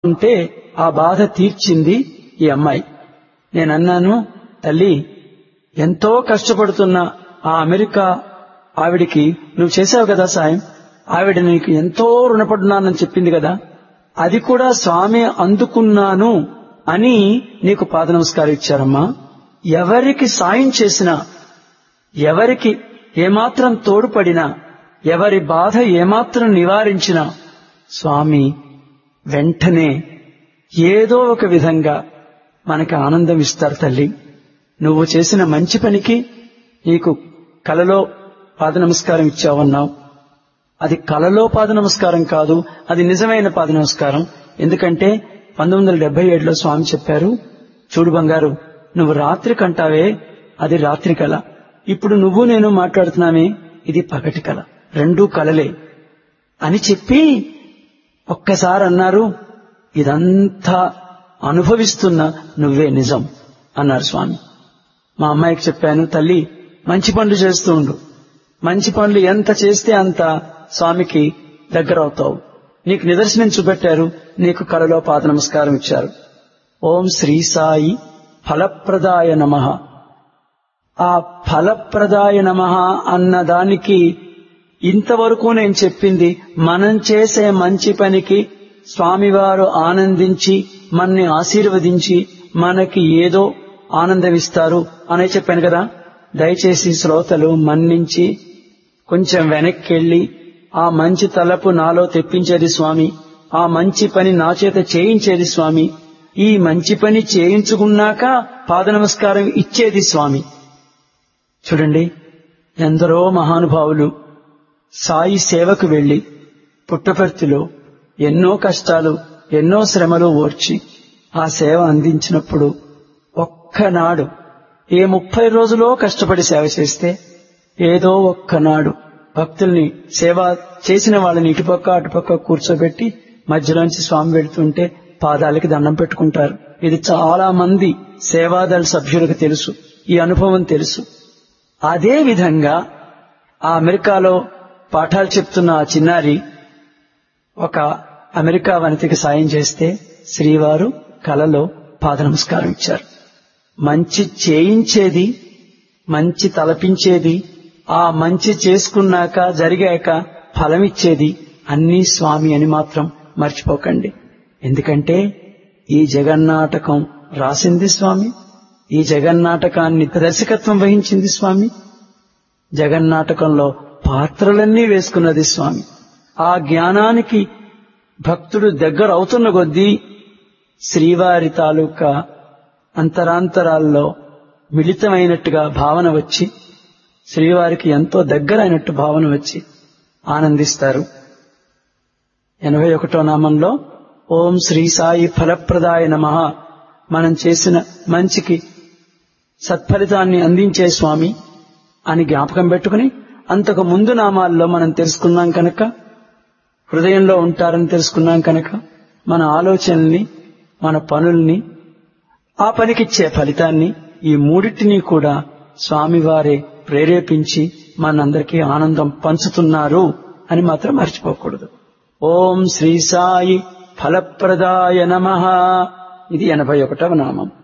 ఉంటే ఆ బాధ తీర్చింది ఈ అమ్మాయి నేనన్నాను తల్లి ఎంతో కష్టపడుతున్న ఆ అమెరికా ఆవిడికి నువ్వు చేసావు కదా సాయం ఆవిడ నీకు ఎంతో రుణపడున్నానని చెప్పింది కదా అది కూడా స్వామి అందుకున్నాను అని నీకు పాద నమస్కారం ఇచ్చారమ్మా ఎవరికి సాయం చేసినా ఎవరికి ఏమాత్రం తోడ్పడినా ఎవరి బాధ ఏమాత్రం నివారించినా స్వామి వెంటనే ఏదో ఒక విధంగా మనకి ఆనందం ఇస్తారు తల్లి నువ్వు చేసిన మంచి పనికి నీకు కలలో పాద నమస్కారం ఇచ్చావన్నావు అది కలలో పాద నమస్కారం కాదు అది నిజమైన పాద నమస్కారం ఎందుకంటే పంతొమ్మిది వందల డెబ్బై ఏడులో స్వామి చెప్పారు చూడు బంగారు నువ్వు రాత్రి కంటావే అది రాత్రి కళ ఇప్పుడు నువ్వు నేను మాట్లాడుతున్నామే ఇది పగటి కళ రెండూ కలలే అని చెప్పి ఒక్కసారి అన్నారు ఇదంతా అనుభవిస్తున్న నువ్వే నిజం అన్నారు స్వామి మా అమ్మాయికి చెప్పాను తల్లి మంచి పనులు చేస్తూ ఉండు మంచి పనులు ఎంత చేస్తే అంత స్వామికి దగ్గర అవుతావు నీకు నిదర్శనం చూపెట్టారు నీకు కళలో పాద నమస్కారం ఇచ్చారు ఓం శ్రీ సాయి ఫలప్రదాయ నమ ఆ ఫలప్రదాయ నమ అన్న దానికి ఇంతవరకు నేను చెప్పింది మనం చేసే మంచి పనికి స్వామివారు ఆనందించి మన్ని ఆశీర్వదించి మనకి ఏదో ఆనందమిస్తారు అనే చెప్పాను కదా దయచేసి శ్రోతలు మన్నించి కొంచెం వెనక్కి వెళ్లి ఆ మంచి తలపు నాలో తెప్పించేది స్వామి ఆ మంచి పని నా చేత చేయించేది స్వామి ఈ మంచి పని చేయించుకున్నాక పాద నమస్కారం ఇచ్చేది స్వామి చూడండి ఎందరో మహానుభావులు సాయి సేవకు వెళ్లి పుట్టపర్తిలో ఎన్నో కష్టాలు ఎన్నో శ్రమలు ఓర్చి ఆ సేవ అందించినప్పుడు ఒక్కనాడు ఏ ముప్పై రోజులో కష్టపడి సేవ చేస్తే ఏదో ఒక్కనాడు భక్తుల్ని సేవ చేసిన వాళ్ళని ఇటుపక్క అటుపక్క కూర్చోబెట్టి మధ్యలోంచి స్వామి వెళ్తుంటే పాదాలకి దండం పెట్టుకుంటారు ఇది చాలా మంది సేవాదళ సభ్యులకు తెలుసు ఈ అనుభవం తెలుసు అదే విధంగా ఆ అమెరికాలో పాఠాలు చెప్తున్న ఆ చిన్నారి ఒక అమెరికా వనితకి సాయం చేస్తే శ్రీవారు కలలో పాద నమస్కారం ఇచ్చారు మంచి చేయించేది మంచి తలపించేది ఆ మంచి చేసుకున్నాక జరిగాక ఫలమిచ్చేది అన్నీ స్వామి అని మాత్రం మర్చిపోకండి ఎందుకంటే ఈ జగన్నాటకం రాసింది స్వామి ఈ జగన్నాటకాన్ని దర్శకత్వం వహించింది స్వామి జగన్నాటకంలో పాత్రలన్నీ వేసుకున్నది స్వామి ఆ జ్ఞానానికి భక్తుడు దగ్గర అవుతున్న కొద్దీ శ్రీవారి తాలూకా అంతరాంతరాల్లో మిళితమైనట్టుగా భావన వచ్చి శ్రీవారికి ఎంతో దగ్గరైనట్టు భావన వచ్చి ఆనందిస్తారు ఎనభై ఒకటో నామంలో ఓం శ్రీ సాయి ఫలప్రదాయ నమ మనం చేసిన మంచికి సత్ఫలితాన్ని అందించే స్వామి అని జ్ఞాపకం పెట్టుకుని అంతకు ముందు నామాల్లో మనం తెలుసుకున్నాం కనుక హృదయంలో ఉంటారని తెలుసుకున్నాం కనుక మన ఆలోచనల్ని మన పనుల్ని ఆ పనికిచ్చే ఫలితాన్ని ఈ మూడింటినీ కూడా స్వామివారే ప్రేరేపించి మనందరికీ ఆనందం పంచుతున్నారు అని మాత్రం మర్చిపోకూడదు ఓం శ్రీ సాయి ఫలప్రదాయ నమ ఇది ఎనభై ఒకటవ నామం